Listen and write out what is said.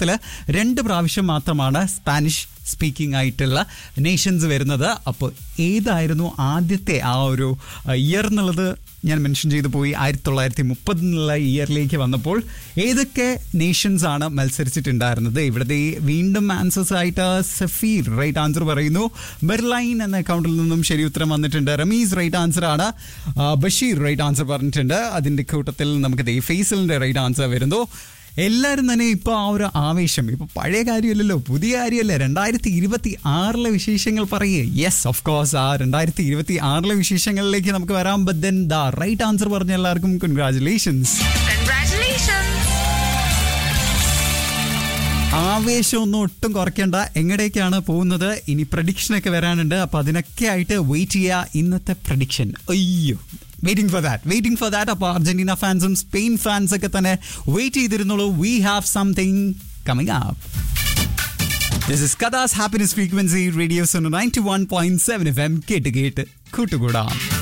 ലോകത്തിൽ രണ്ട് പ്രാവശ്യം മാത്രമാണ് സ്പാനിഷ് സ്പീക്കിംഗ് ആയിട്ടുള്ള നേഷൻസ് വരുന്നത് അപ്പോൾ ഏതായിരുന്നു ആദ്യത്തെ ആ ഒരു ഇയർ എന്നുള്ളത് ഞാൻ മെൻഷൻ ചെയ്തു പോയി ആയിരത്തി തൊള്ളായിരത്തി മുപ്പതിനുള്ള ഇയറിലേക്ക് വന്നപ്പോൾ ഏതൊക്കെ നേഷൻസ് ആണ് മത്സരിച്ചിട്ടുണ്ടായിരുന്നത് ഇവിടുത്തെ ഈ വീണ്ടും ആൻസേഴ്സ് ആയിട്ട് സഫീർ റൈറ്റ് ആൻസർ പറയുന്നു ബെർലൈൻ എന്ന അക്കൗണ്ടിൽ നിന്നും ശരി ഉത്തരം വന്നിട്ടുണ്ട് റമീസ് റൈറ്റ് ആൻസർ ആണ് ആ, ബഷീർ റൈറ്റ് ആൻസർ പറഞ്ഞിട്ടുണ്ട് അതിൻ്റെ കൂട്ടത്തിൽ നമുക്ക് ദേ ഫേസലിൻ്റെ റൈറ്റ് ആൻസർ വരുന്നു എല്ലാവരും തന്നെ ഇപ്പോൾ ആ ഒരു ആവേശം ഇപ്പോൾ പഴയ കാര്യമല്ലല്ലോ പുതിയ കാര്യമല്ലേ രണ്ടായിരത്തി ഇരുപത്തി ആറിലെ വിശേഷങ്ങൾ പറയേ യെസ് ഓഫ് കോഴ്സ് ആ രണ്ടായിരത്തി ഇരുപത്തി ആറിലെ വിശേഷങ്ങളിലേക്ക് നമുക്ക് വരാം but then the right answer പറഞ്ഞ എല്ലാവർക്കും കൺഗ്രാചുലേഷൻസ് Congratulations! ആവേശമൊന്നും ഒട്ടും കുറയ്ക്കേണ്ട എങ്ങടേക്കാണ് പോകുന്നത് ഇനി പ്രഡിക്ഷനൊക്കെ വരാനുണ്ട് അപ്പൊ അതിനൊക്കെ ആയിട്ട് വെയിറ്റ് ചെയ്യുക ഇന്നത്തെ പ്രഡിക്ഷൻ അയ്യോ waiting for that waiting for that അപ്പോൾ അർജന്റീന ഫാൻസും സ്പെയിൻ ഫാൻസ് ഒക്കെ തന്നെ വെയിറ്റ് ചെയ്തിരുന്നുള്ളൂ we have something coming up this is കഥാസ് happiness frequency radio zone ninety one point seven F M കേട്ട് കേട്ട് കൂട്ടുകൂടാം